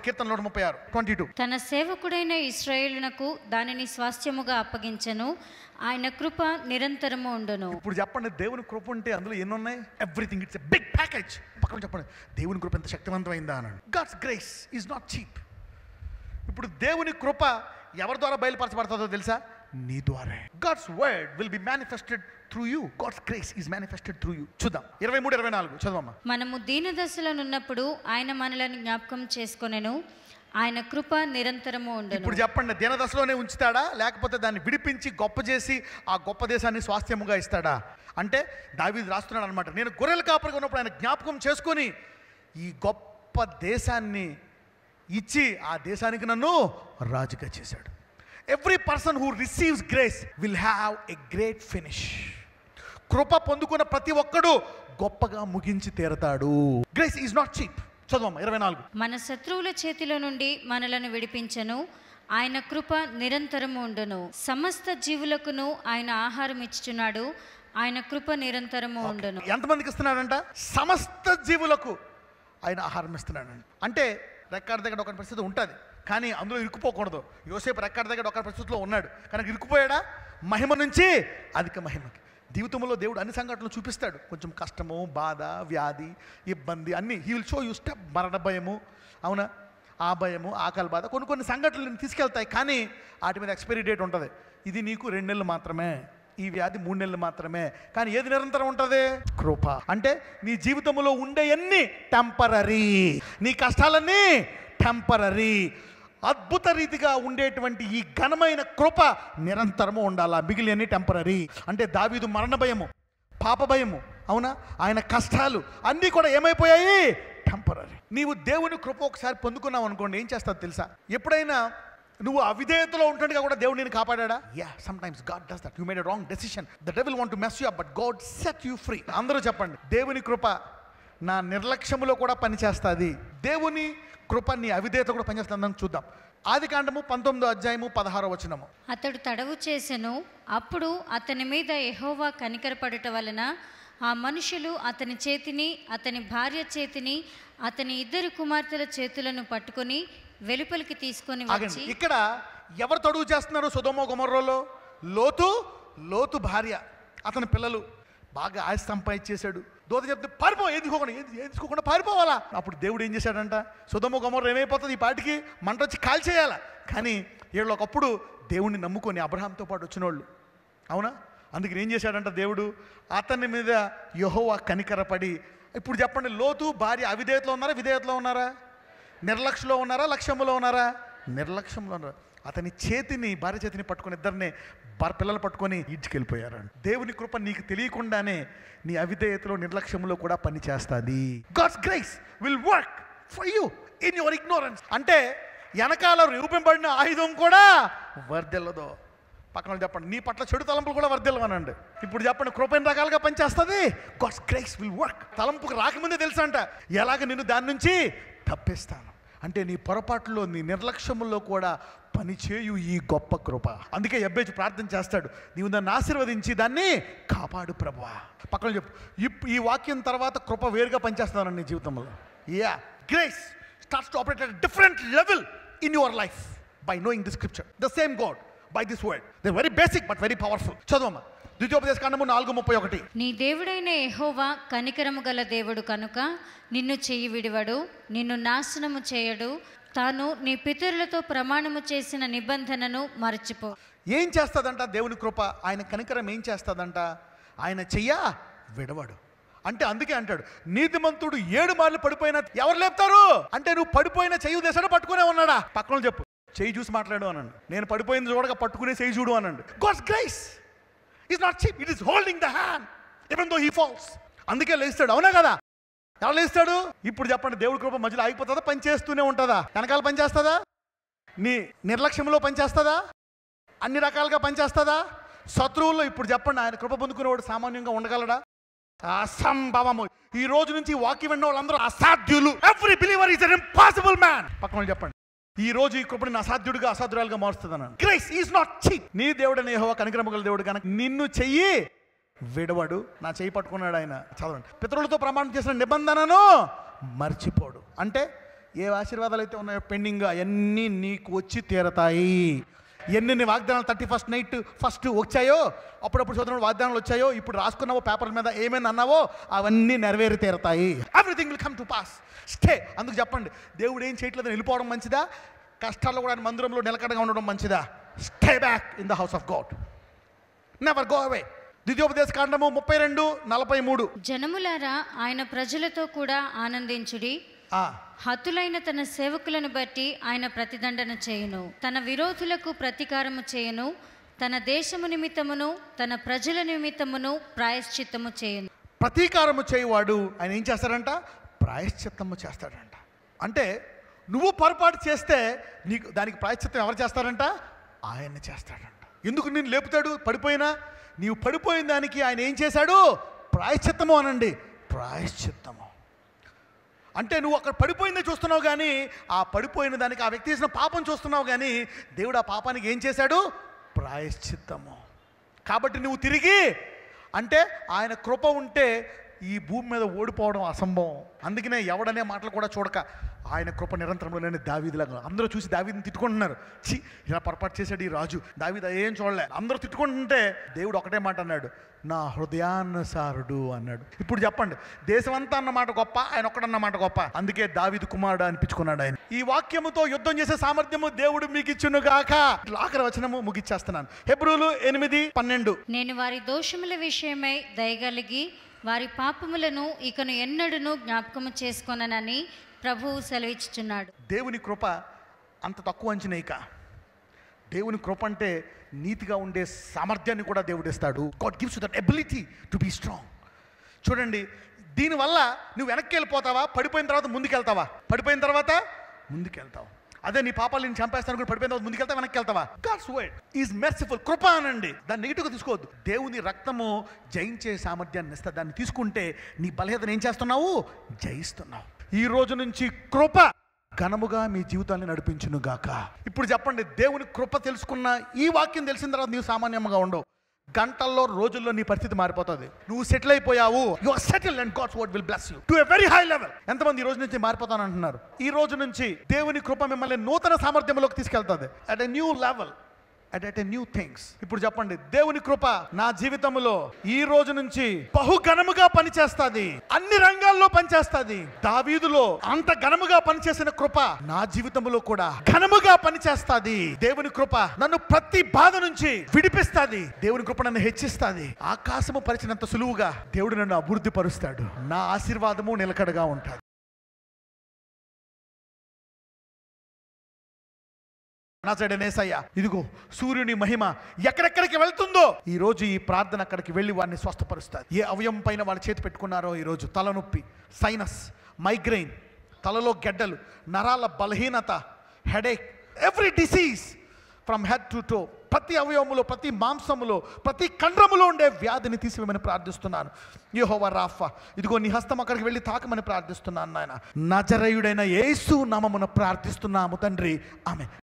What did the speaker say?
కీర్తన నూట ముప్పై ఆరు ట్వంటీ టూ తన సేవకుడైన ఇస్రాయేలునకు దానిని స్వాస్థ్యముగా అప్పగించెను ఆయన కృప నిరంతరము ఉండును ఇప్పుడు చెప్పండి దేవుని కృప ఉంటే అందులో ఎన్ని ఉన్నాయి everything it's a big package పక్కన చెప్పండి దేవుని కృప ఎంత శక్తివంతమైందా అన్నాడు God's grace is not cheap ఇప్పుడు దేవుని కృప ఎవరి ద్వారా బయలుపరచబడుతుందో తెలుసా నీ ద్వారా God's word will be manifested through you God's grace is manifested through you చూద్దాం ఇరవై మూడు ఇరవై నాలుగు చదవమ్మా మనము దీనదశలోనున్నప్పుడు ఆయన మనలను జ్ఞాపకం చేసుకొనెను ఆయన కృప నిరంతరము ఉండును ఇప్పుడు చెప్పండి దినదశలోనే ఉంచుతాడా లేకపోతే దాన్ని విడిపించి గొప్ప చేసి ఆ గొప్ప దేశాన్ని స్వాస్థ్యముగా ఇస్తాడా అంటే దావీదు రాస్తున్నాడు అనమాట నేను గొర్రెల కాపరిగా ఉన్నప్పుడు ఆయన జ్ఞాపకం చేసుకొని ఈ గొప్ప దేశాన్ని ఇచ్చి ఆ దేశానికి నన్ను రాజుగా చేశాడు every person who receives grace will have a great finish కృప పొందుకున్న ప్రతి ఒక్కడు గొప్పగా ముగించి తీరతాడు గ్రేస్ ఈజ్ నాట్ చీప్ చదవమ్మా ఇరవై నాలుగు మన శత్రువుల చేతిలో నుండి మనలను విడిపించెను ఆయన కృప నిరంతరము ఉండును సమస్త జీవులకును ఆయన ఆహారం ఇచ్చుచున్నాడు ఆయన కృప నిరంతరము ఉండును ఎంతమందికి ఇస్తున్నాడంట సమస్త జీవులకు ఆయన ఆహారం ఇస్తున్నాడంట అంటే రెక్కాడ దగ్గర ఒక పరిస్థితి ఉంటుంది కానీ అందులో ఇరుక్కుపోకూడదు యోసేపు రెక్కాడ దగ్గర ఒక పరిస్థితిలో ఉన్నాడు కానీ ఇరుక్కుపోయాడా మహిమ నుంచి అధిక మహిమకి జీవితంలో దేవుడు అన్ని సంఘటనలు చూపిస్తాడు కొంచెం కష్టము బాధ వ్యాధి ఇబ్బంది అన్నీ he will show you step మరణ భయము అవునా ఆ భయము ఆకలి బాధ కొన్ని కొన్ని సంఘటనలు నేను తీసుకెళ్తాయి కానీ వాటి మీద ఎక్స్పైరీ డేట్ ఉంటుంది ఇది నీకు రెండు నెలలు మాత్రమే ఈ వ్యాధి మూడు నెలలు మాత్రమే కానీ ఏది నిరంతరం ఉంటుంది కృప అంటే నీ జీవితంలో ఉండే అన్ని టెంపరీ నీ కష్టాలన్నీ టెంపరీ అద్భుత రీతిగా ఉండేటువంటి ఈ ఘనమైన కృప నిరంతరము ఉండాలా మిగిలిన టెంపరీ అంటే దావీదు మరణ భయము పాప భయము అవునా ఆయన కష్టాలు అన్నీ కూడా ఏమైపోయాయి టెంపరీ నీవు దేవుని కృప ఒకసారి పొందుకున్నావు అనుకోండి ఏం చేస్తావు తెలుసా ఎప్పుడైనా నువ్వు అవిధేయతలో ఉంటుండగా కూడా దేవుడు నేను కాపాడా yeah sometimes God does that you made a wrong decision the devil want to mess you up but God set you free అందరూ చెప్పండి దేవుని కృప నా నిర్లక్ష్యములో కూడా పనిచేస్తుంది దేవుని కృప నీ అవిధేయత కూడా పనిచేస్తుందని చూద్దాం ఆది కాండము పంతొమ్మిదో అధ్యాయము పదహారో వచనము అతడు తడవు చేసెను అప్పుడు అతని మీద యెహోవా కనికరపడుట వలన ఆ మనుషులు అతని చేతిని అతని భార్య చేతిని అతని ఇద్దరు కుమార్తెల చేతులను పట్టుకొని వెలుపలికి తీసుకొని ఆగండి వచ్చి ఇక్కడ ఎవరు తడువు చేస్తున్నారు సుధోమో గుమర్రోలో లోతు లోతు భార్య అతని పిల్లలు బాగా ఆశ సంపాదించేశాడు దోత చెప్తే పారిపో ఎందుకోకుండా ఎందుకోకుండా పారిపోవాలా అప్పుడు దేవుడు ఏం చేశాడంట సుధమ గుమర్ర ఏమైపోతుంది ఈ పాటికి మంట వచ్చి కాల్చేయాలా కానీ వీళ్ళు ఒకప్పుడు దేవుణ్ణి నమ్ముకొని అబ్రహాంతో పాటు వచ్చిన వాళ్ళు అవునా అందుకని ఏం చేశాడంట దేవుడు అతని మీద యహోవా కనికరపడి ఇప్పుడు చెప్పండి లోతు భార్య అవిధేయతలో ఉన్నారా విధేయతలో ఉన్నారా నిర్లక్ష్యంలో ఉన్నారా లక్ష్యంలో ఉన్నారా నిర్లక్ష్యంలో ఉన్నారా అతని చేతిని భార్య చేతిని పట్టుకొని ఇద్దరిని భార పిల్లలు పట్టుకొని ఈడ్చుకెళ్ళిపోయారు దేవుని కృప నీకు తెలియకుండానే నీ అవిధేయతలో నిర్లక్ష్యంలో కూడా పని చేస్తుంది God's grace will work for you in your ignorance అంటే వెనకాల రూపింపబడిన ఆయుధం కూడా వర్దెల్లదో పక్కన వాళ్ళు చెప్పండి నీ పట్ల చెడు తలంపులు కూడా వర్దిల్లవనండి ఇప్పుడు చెప్పండి కృప ఎన్ని రకాలుగా పనిచేస్తుంది గాడ్స్ గ్రేస్ విల్ వర్క్ తలంపుకు రాకముందే తెలుసా అంట ఎలాగ నిన్ను దాని నుంచి తప్పిస్తాను అంటే నీ పొరపాటులో నీ నిర్లక్ష్యములో కూడా పనిచేయు ఈ గొప్ప కృప అందుకే ఎబ్బేసి ప్రార్థన చేస్తాడు నీవు దాన్ని ఆశీర్వదించి దాన్ని కాపాడు ప్రభువా పక్కన చెప్పు ఇప్- ఈ వాక్యం తర్వాత కృప వేరుగా పనిచేస్తాను నీ జీవితంలో yeah grace starts to operate at different level in your life by knowing the scripture the same God by this word the very basic but very powerful చదవమ్మా ద్వితీయోపదేశ కాండము నాలుగు ముప్పై ఒకటి నీ దేవుడైన యెహోవా కనికరము గల దేవుడు కనుక నిన్ను చెయ్యి విడివడు నిన్ను నాశనము చేయడు తాను నీ పితరులతో ప్రమాణము చేసిన నిబంధనను మరచిపో ఏం చేస్తుందంట దేవుని కృప ఆయన కనికరం ఏం చేస్తుందంట ఆయన చెయ్య విడవడు అంటే అందుకే అంటాడు నీతిమంతుడు ఏడు మార్లు పడిపోయినా ఎవరు లేపుతారు అంటే నువ్వు పడిపోయిన చెయ్యి దేశాన్ని పట్టుకునే ఉన్నాడా పక్కన చెప్పు చెయ్యి చూసి మాట్లాడు అనండి నేను పడిపోయింది చూడగా పట్టుకునే చెయ్యి చూడు అనండి God's grace is not cheap it is holding the hand even though he falls అందుకే లేస్తాడు అవునా కదా ఎవరు లేస్తాడు ఇప్పుడు చెప్పండి దేవుడి కృప మధ్యలో ఆగిపోతుందా పని చేస్తూనే ఉంటుందా వెనకాల పని చేస్తుందా నీ నిర్లక్ష్యంలో పనిచేస్తుందా అన్ని రకాలుగా పనిచేస్తుందా శత్రువుల్లో ఇప్పుడు చెప్పండి ఆయన కృప పొందుకునేవాడు సామాన్యంగా ఉండగలడా అసంభవము ఈ రోజు నుంచి ఈ వాక్యం విన్న వాళ్ళందరూ అసాధ్యులు every believer is an impossible man పక్కన వాళ్ళు చెప్పండి ఈ రోజు ఈ కృపని అసాధ్యుడిగా అసాధ్యురాలుగా మారుస్తుంది గ్రేస్ ఈజ్ నాట్ చీప్ నీ దేవుడని యెహోవా కనికరమగల దేవుడు కనుక నిన్ను చెయ్యి విడవడు నా చెయ్యి పట్టుకున్నాడు ఆయన చదవండి పితరులతో ప్రమాణం చేసిన నిబంధనను మర్చిపోడు అంటే ఏ ఆశీర్వాదాలు అయితే ఉన్నాయో పెండింగ్ అవన్నీ నీకు వచ్చి తీరతాయి ఎన్ని వాగ్దానాలు థర్టీ ఫస్ట్ నైట్ ఫస్ట్ వచ్చాయో అప్పుడప్పుడు చదువుతున్న వాగ్దానాలు వచ్చాయో ఇప్పుడు రాసుకున్నావో పేపర్ల మీద ఏమైనా అన్నావో అవన్నీ నెరవేరి తీరతాయి everything will come to pass stay అందుకు చెప్పండి దేవుడు ఏం చేయట్లేదని వెళ్ళిపోవడం మంచిదా కష్టాల్లో కూడా ఆయన మందిరంలో నిలకడగా ఉండడం మంచిదా stay back in the house of God never go away ద్వితీయోపదేశ కాండము ముప్పై రెండు నలభై మూడు జనములారా ఆయన ప్రజలతో కూడా ఆనందించుడి హతులైన తన సేవకులను బట్టి ఆయన ప్రతిదండన చేయును తన విరోధులకు ప్రతీకారము చేయును తన దేశము నిమిత్తమును తన ప్రజల నిమిత్తమును ప్రాయశ్చిత్తము చేయును ప్రతీకారము చేయవాడు ఆయన ఏం చేస్తాడంట ప్రాయశ్చిత్తము చేస్తాడంట అంటే నువ్వు పొరపాటు చేస్తే నీకు దానికి ప్రాయశ్చిత్తం ఎవరు చేస్తారంట ఆయన చేస్తాడంట ఎందుకు నేను లేపుతాడు పడిపోయినా నీవు పడిపోయిన దానికి ఆయన ఏం చేశాడు ప్రాయశ్చిత్తము అనండి ప్రాయశ్చిత్తము అంటే నువ్వు అక్కడ పడిపోయిందే చూస్తున్నావు కానీ ఆ పడిపోయిన దానికి ఆ వ్యక్తి చేసిన పాపం చూస్తున్నావు కానీ దేవుడు ఆ పాపానికి ఏం చేశాడు ప్రాయశ్చిత్తము కాబట్టి నువ్వు తిరిగి అంటే ఆయన కృప ఉంటే ఈ భూమి మీద ఓడిపోవడం అసంభవం అందుకనే ఎవడనే మాటలు కూడా చూడక ఆయన కృప నిరంతరంలోనే దావీదులాగా అందరూ చూసి దావీదిని తిట్టుకుంటున్నారు చి ఇలా పొరపాటు చేశాడు ఈ రాజు దావీద ఏం చూడలే అందరూ తిట్టుకుంటుంటే దేవుడు ఒకటే మాట అన్నాడు నా హృదయానుసారుడు అన్నాడు ఇప్పుడు చెప్పండి దేశమంతా అన్న మాట గొప్ప ఆయన ఒక్కడన్న మాట గొప్ప అందుకే దావీదు కుమారుడు అనిపించుకున్నాడు ఆయన ఈ వాక్యముతో యుద్ధం చేసే సామర్థ్యము దేవుడు మీకు ఇచ్చును గాక ఆఖరి వచనము ముగిచ్చేస్తున్నాను హెబ్రూలు ఎనిమిది పన్నెండు నేను వారి దోషముల విషయమై దయగలిగి వారి పాపములను ఇకను ఎన్నడూను జ్ఞాపకము చేసుకొననని ప్రభువు సెలవిచ్చుచున్నాడు దేవుని కృప అంత తక్కువ అంచనేక దేవుని కృప అంటే నీతిగా ఉండే సామర్థ్యాన్ని కూడా దేవుడు ఇస్తాడు God gives that ability to be strong చూడండి దీనివల్ల నువ్వు వెనక్కి వెళ్ళిపోతావా పడిపోయిన తర్వాత ముందుకెళ్తావా పడిపోయిన తర్వాత ముందుకెళ్తావు అదే నీ పాపాలు నేను చంపేస్తాను కూడా పడిపోయిన తర్వాత ముందుకెళ్తా వెనక్కి వెళ్తావా గాడ్స్ వర్డ్ ఈజ్ మెర్సిఫుల్ కృప అనండి దాన్ని నెగిటివ్గా తీసుకోవద్దు దేవుని రక్తము జయించే సామర్థ్యాన్ని ఇస్తా దాన్ని తీసుకుంటే నీ బలహీనతను ఏం చేస్తున్నావు జయిస్తున్నావు ఈ రోజు నుంచి కృప ఘనముగా మీ జీవితాన్ని నడిపించును గాక ఇప్పుడు చెప్పండి దేవుని కృప తెలుసుకున్న ఈ వాక్యం తెలిసిన తర్వాత నీవు సామాన్యంగా ఉండవు గంటల్లో రోజుల్లో నీ పరిస్థితి మారిపోతుంది నువ్వు సెటిల్ అయిపోయావు you are settle and God's word will bless you to a very high level ఎంతమంది ఈ రోజు నుంచి మారిపోతాను అంటున్నారు ఈ రోజు నుంచి దేవుని కృప మిమ్మల్ని నూతన సామర్థ్యంలోకి తీసుకెళ్తుంది at a new level at at a new things ఇప్పుడు చెప్పండి దేవుని కృప నా జీవితంలో ఈ రోజు నుంచి బహు ఘనముగా పనిచేస్తుంది అన్ని రంగాల్లో పనిచేస్తుంది దావీదులో అంత ఘనముగా పనిచేసిన కృప నా జీవితంలో కూడా ఘనముగా పనిచేస్తుంది దేవుని కృప నన్ను ప్రతి బాధ నుంచి విడిపిస్తుంది దేవుని కృప నన్ను హెచ్చిస్తుంది ఆకాశము పరిచినంత సులువుగా దేవుడు నన్ను అభివృద్ధి పరుస్తాడు నా ఆశీర్వాదము నిలకడగా ఉంటుంది నేసయ్య ఇదిగో సూర్యుని మహిమ ఎక్కడెక్కడికి వెళ్తుందో ఈ రోజు ఈ ప్రార్థన అక్కడికి వెళ్ళి వారిని స్వస్థపరుస్తారు ఏ అవయం పైన వాళ్ళు చేతి పెట్టుకున్నారో ఈ రోజు తలనొప్పి సైనస్ మైగ్రెయిన్ తలలో గెడ్డలు నరాల బలహీనత headache every disease from head to toe ప్రతి అవయవములో ప్రతి మాంసములో ప్రతి కండ్రములో ఉండే వ్యాధిని తీసివేయమని ప్రార్థిస్తున్నాను యెహోవా రాఫా ఇదిగో నీ హస్తం అక్కడికి వెళ్ళి తాకమని ప్రార్థిస్తున్నాను నాయన నజరయుడైన యేసు నామమున ప్రార్థిస్తున్నాము తండ్రి ఆమె